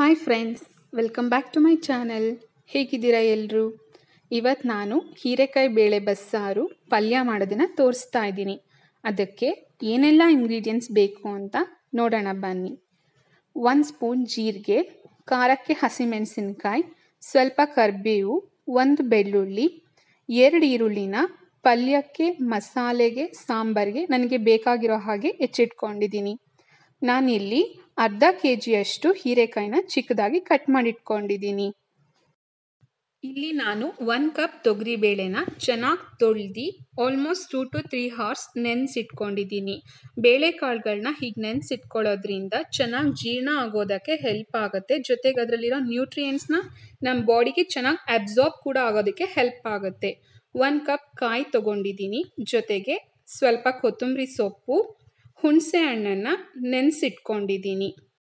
hi friends welcome back to my channel ಹೇಗಿದ್ದೀರಾ ಎಲ್ಲರೂ ಇವತ್ತು ನಾನು ಹೀರೆಕಾಯಿ ಬೇಳೆ ಬಸ್ಸಾರು ಪಲ್ಯ ಮಾಡೋದನ್ನು ತೋರಿಸ್ತಾ ಇದ್ದೀನಿ ಅದಕ್ಕೆ ಏನೆಲ್ಲ ಇಂಗ್ರೀಡಿಯೆಂಟ್ಸ್ ಬೇಕು ಅಂತ ನೋಡೋಣ ಬನ್ನಿ ಒಂದು ಸ್ಪೂನ್ ಜೀರಿಗೆ ಖಾರಕ್ಕೆ ಹಸಿಮೆಣಸಿನ್ಕಾಯಿ ಸ್ವಲ್ಪ ಕರಿಬೇವು ಒಂದು ಬೆಳ್ಳುಳ್ಳಿ ಎರಡು ಈರುಳ್ಳಿನ ಪಲ್ಯಕ್ಕೆ ಮಸಾಲೆಗೆ ಸಾಂಬಾರಿಗೆ ನನಗೆ ಬೇಕಾಗಿರೋ ಹಾಗೆ ಹೆಚ್ಚಿಟ್ಕೊಂಡಿದ್ದೀನಿ ನಾನಿಲ್ಲಿ ಅರ್ಧ ಕೆ ಜಿಯಷ್ಟು ಹೀರೆಕಾಯಿನ ಚಿಕ್ಕದಾಗಿ ಕಟ್ ಮಾಡಿಟ್ಕೊಂಡಿದ್ದೀನಿ ಇಲ್ಲಿ ನಾನು ಒಂದು ಕಪ್ ತೊಗರಿಬೇಳೆನ ಚೆನ್ನಾಗಿ ತೊಳ್ದು almost two to three hours ನೆನೆಸಿಟ್ಕೊಂಡಿದ್ದೀನಿ ಬೇಳೆಕಾಳುಗಳನ್ನ ಹೀಗೆ ನೆನೆಸಿಟ್ಕೊಳ್ಳೋದ್ರಿಂದ ಚೆನ್ನಾಗಿ ಜೀರ್ಣ ಆಗೋದಕ್ಕೆ ಹೆಲ್ಪ್ ಆಗುತ್ತೆ ಜೊತೆಗೆ ಅದರಲ್ಲಿರೋ ನ್ಯೂಟ್ರಿಯೆಂಟ್ಸ್ನ ನಮ್ಮ ಬಾಡಿಗೆ ಚೆನ್ನಾಗಿ ಅಬ್ಸಾರ್ಬ್ ಕೂಡ ಆಗೋದಕ್ಕೆ ಹೆಲ್ಪ್ ಆಗುತ್ತೆ ಒಂದು ಕಪ್ ಕಾಯಿ ತೊಗೊಂಡಿದ್ದೀನಿ ಜೊತೆಗೆ ಸ್ವಲ್ಪ ಕೊತ್ತಂಬರಿ ಸೊಪ್ಪು ಹುಣಸೆ ಹಣ್ಣನ್ನು ನೆನೆಸಿಟ್ಕೊಂಡಿದ್ದೀನಿ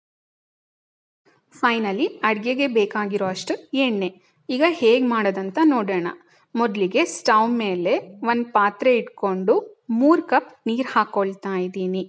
ಫೈನಲಿ ಅಡುಗೆಗೆ ಬೇಕಾಗಿರೋ ಅಷ್ಟು ಎಣ್ಣೆ ಈಗ ಹೇಗೆ ಮಾಡೋದಂತ ನೋಡೋಣ ಮೊದಲಿಗೆ ಸ್ಟವ್ ಮೇಲೆ ಒಂದು ಪಾತ್ರೆ ಇಟ್ಕೊಂಡು ಮೂರು ಕಪ್ ನೀರು ಹಾಕ್ಕೊಳ್ತಾ ಇದ್ದೀನಿ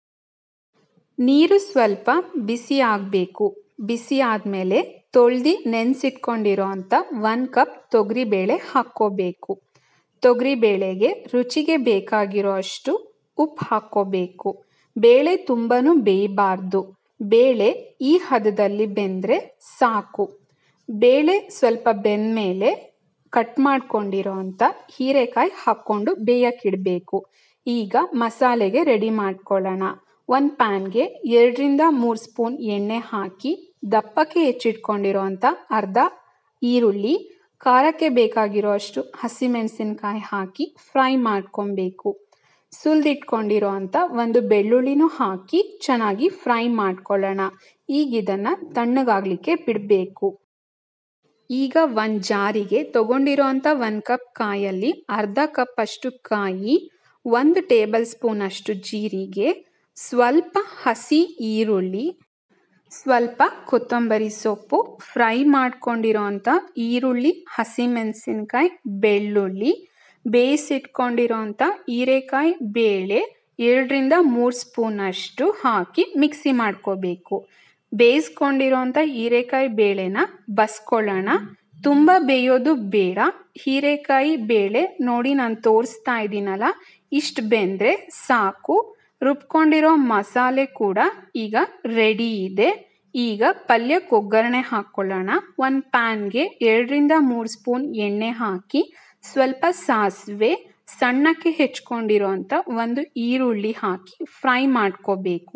ನೀರು ಸ್ವಲ್ಪ ಬಿಸಿ ಆಗಬೇಕು ಬಿಸಿ ಆದಮೇಲೆ ತೊಳ್ದು ನೆನೆಸಿಟ್ಕೊಂಡಿರೋ ಅಂಥ ಒಂದು ಕಪ್ ತೊಗರಿಬೇಳೆ ಹಾಕ್ಕೋಬೇಕು ತೊಗರಿಬೇಳೆಗೆ ರುಚಿಗೆ ಬೇಕಾಗಿರೋ ಅಷ್ಟು ಉಪ್ಪು ಹಾಕ್ಕೋಬೇಕು ಬೇಳೆ ತುಂಬಾ ಬೇಯಬಾರ್ದು ಬೇಳೆ ಈ ಹದದಲ್ಲಿ ಬೆಂದರೆ ಸಾಕು ಬೇಳೆ ಸ್ವಲ್ಪ ಬೆಂದಮೇಲೆ ಕಟ್ ಮಾಡ್ಕೊಂಡಿರೋ ಅಂಥ ಹೀರೆಕಾಯಿ ಹಾಕ್ಕೊಂಡು ಬೇಯಕ್ಕಿಡಬೇಕು ಈಗ ಮಸಾಲೆಗೆ ರೆಡಿ ಮಾಡ್ಕೊಳ್ಳೋಣ ಒಂದು ಪ್ಯಾನ್ಗೆ ಎರಡರಿಂದ ಮೂರು ಸ್ಪೂನ್ ಎಣ್ಣೆ ಹಾಕಿ ದಪ್ಪಕ್ಕೆ ಹೆಚ್ಚಿಟ್ಕೊಂಡಿರೋ ಅಂಥ ಅರ್ಧ ಈರುಳ್ಳಿ ಖಾರಕ್ಕೆ ಬೇಕಾಗಿರೋ ಅಷ್ಟು ಹಸಿಮೆಣಸಿನ್ಕಾಯಿ ಹಾಕಿ ಫ್ರೈ ಮಾಡ್ಕೊಬೇಕು ಸುಲಿದಿಟ್ಕೊಂಡಿರೋ ಅಂಥ ಒಂದು ಬೆಳ್ಳುಳ್ಳಿನೂ ಹಾಕಿ ಚೆನ್ನಾಗಿ ಫ್ರೈ ಮಾಡ್ಕೊಳ್ಳೋಣ ಈಗ ಇದನ್ನು ತಣ್ಣಗಾಗಲಿಕ್ಕೆ ಬಿಡಬೇಕು ಈಗ ಒಂದು ಜಾರಿಗೆ ತೊಗೊಂಡಿರೋ ಅಂಥ ಒಂದು ಕಪ್ ಕಾಯಲ್ಲಿ ಅರ್ಧ ಕಪ್ ಅಷ್ಟು ಕಾಯಿ ಒಂದು ಟೇಬಲ್ ಸ್ಪೂನ್ ಅಷ್ಟು ಜೀರಿಗೆ ಸ್ವಲ್ಪ ಹಸಿ ಈರುಳ್ಳಿ ಸ್ವಲ್ಪ ಕೊತ್ತಂಬರಿ ಸೊಪ್ಪು ಫ್ರೈ ಮಾಡ್ಕೊಂಡಿರೋ ಅಂಥ ಈರುಳ್ಳಿ ಹಸಿಮೆಣಸಿನ್ಕಾಯಿ ಬೆಳ್ಳುಳ್ಳಿ ಬೇಯಿಸಿಟ್ಕೊಂಡಿರೋ ಅಂಥ ಹೀರೆಕಾಯಿ ಬೇಳೆ ಎರಡರಿಂದ ಮೂರು ಸ್ಪೂನ್ ಅಷ್ಟು ಹಾಕಿ ಮಿಕ್ಸಿ ಮಾಡ್ಕೋಬೇಕು ಬೇಯಿಸ್ಕೊಂಡಿರೋ ಅಂಥ ಹೀರೆಕಾಯಿ ಬೇಳೆನ ಬಸ್ಕೊಳ್ಳೋಣ ತುಂಬ ಬೇಯೋದು ಬೇಡ ಹೀರೆಕಾಯಿ ಬೇಳೆ ನೋಡಿ ನಾನು ತೋರಿಸ್ತಾ ಇದ್ದೀನಲ್ಲ ಇಷ್ಟು ಬೆಂದರೆ ಸಾಕು ರುಬ್ಕೊಂಡಿರೋ ಮಸಾಲೆ ಕೂಡ ಈಗ ರೆಡಿ ಇದೆ ಈಗ ಪಲ್ಯಕ್ಕೆ ಒಗ್ಗರಣೆ ಹಾಕ್ಕೊಳ್ಳೋಣ ಒಂದು ಪ್ಯಾನ್ಗೆ ಎರಡರಿಂದ ಮೂರು ಸ್ಪೂನ್ ಎಣ್ಣೆ ಹಾಕಿ ಸ್ವಲ್ಪ ಸಾಸಿವೆ ಸಣ್ಣಕ್ಕೆ ಹೆಚ್ಕೊಂಡಿರೋ ಅಂಥ ಒಂದು ಈರುಳ್ಳಿ ಹಾಕಿ ಫ್ರೈ ಮಾಡ್ಕೋಬೇಕು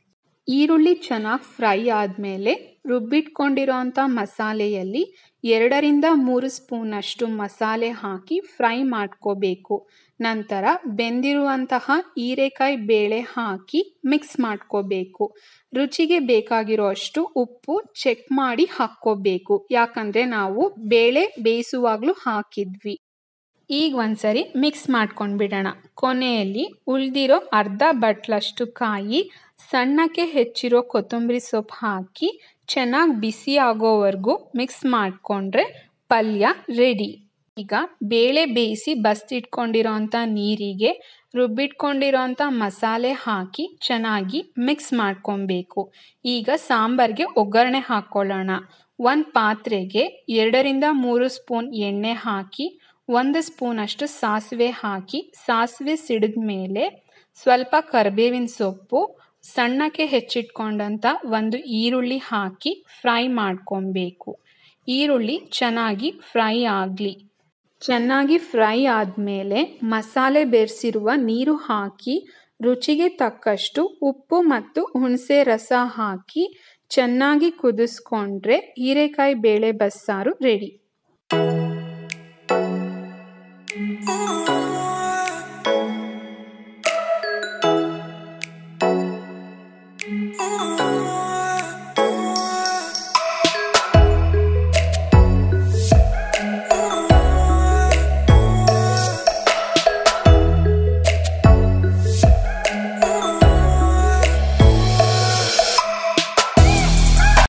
ಈರುಳ್ಳಿ ಚೆನ್ನಾಗಿ ಫ್ರೈ ಆದಮೇಲೆ ರುಬ್ಬಿಟ್ಕೊಂಡಿರೋ ಅಂಥ ಮಸಾಲೆಯಲ್ಲಿ ಎರಡರಿಂದ ಮೂರು ಸ್ಪೂನಷ್ಟು ಮಸಾಲೆ ಹಾಕಿ ಫ್ರೈ ಮಾಡ್ಕೋಬೇಕು ನಂತರ ಬೆಂದಿರುವಂತಹ ಹೀರೆಕಾಯಿ ಬೇಳೆ ಹಾಕಿ ಮಿಕ್ಸ್ ಮಾಡ್ಕೋಬೇಕು ರುಚಿಗೆ ಬೇಕಾಗಿರೋ ಅಷ್ಟು ಉಪ್ಪು ಚೆಕ್ ಮಾಡಿ ಹಾಕ್ಕೋಬೇಕು ಯಾಕಂದರೆ ನಾವು ಬೇಳೆ ಬೇಯಿಸುವಾಗಲೂ ಹಾಕಿದ್ವಿ ಈಗ ಒಂದ್ಸರಿ ಮಿಕ್ಸ್ ಮಾಡ್ಕೊಂಡು ಬಿಡೋಣ ಕೊನೆಯಲ್ಲಿ ಉಳಿದಿರೋ ಅರ್ಧ ಬಟ್ಲಷ್ಟು ಕಾಯಿ ಸಣ್ಣಕ್ಕೆ ಹೆಚ್ಚಿರೋ ಕೊತ್ತಂಬರಿ ಸೊಪ್ಪು ಹಾಕಿ ಚೆನ್ನಾಗಿ ಬಿಸಿ ಆಗೋವರೆಗೂ ಮಿಕ್ಸ್ ಮಾಡಿಕೊಂಡ್ರೆ ಪಲ್ಯ ರೆಡಿ ಈಗ ಬೇಳೆ ಬೇಯಿಸಿ ಬಸ್ತಿಟ್ಕೊಂಡಿರೋ ಅಂಥ ನೀರಿಗೆ ರುಬ್ಬಿಟ್ಕೊಂಡಿರೋ ಅಂಥ ಮಸಾಲೆ ಹಾಕಿ ಚೆನ್ನಾಗಿ ಮಿಕ್ಸ್ ಮಾಡ್ಕೊಬೇಕು ಈಗ ಸಾಂಬಾರಿಗೆ ಒಗ್ಗರಣೆ ಹಾಕ್ಕೊಳ್ಳೋಣ ಒಂದು ಪಾತ್ರೆಗೆ ಎರಡರಿಂದ ಮೂರು ಸ್ಪೂನ್ ಎಣ್ಣೆ ಹಾಕಿ ಒಂದು ಸ್ಪೂನಷ್ಟು ಸಾಸಿವೆ ಹಾಕಿ ಸಾಸಿವೆ ಸಿಡಿದ ಮೇಲೆ ಸ್ವಲ್ಪ ಕರಿಬೇವಿನ ಸೊಪ್ಪು ಸಣ್ಣಕ್ಕೆ ಹೆಚ್ಚಿಟ್ಕೊಂಡಂಥ ಒಂದು ಈರುಳ್ಳಿ ಹಾಕಿ ಫ್ರೈ ಮಾಡ್ಕೊಬೇಕು ಈರುಳ್ಳಿ ಚೆನ್ನಾಗಿ ಫ್ರೈ ಆಗಲಿ ಚೆನ್ನಾಗಿ ಫ್ರೈ ಆದಮೇಲೆ ಮಸಾಲೆ ಬೆರೆಸಿರುವ ನೀರು ಹಾಕಿ ರುಚಿಗೆ ತಕ್ಕಷ್ಟು ಉಪ್ಪು ಮತ್ತು ಹುಣಸೆ ರಸ ಹಾಕಿ ಚೆನ್ನಾಗಿ ಕುದಿಸ್ಕೊಂಡ್ರೆ ಹೀರೆಕಾಯಿ ಬೇಳೆ ಬಸ್ಸಾರು ರೆಡಿ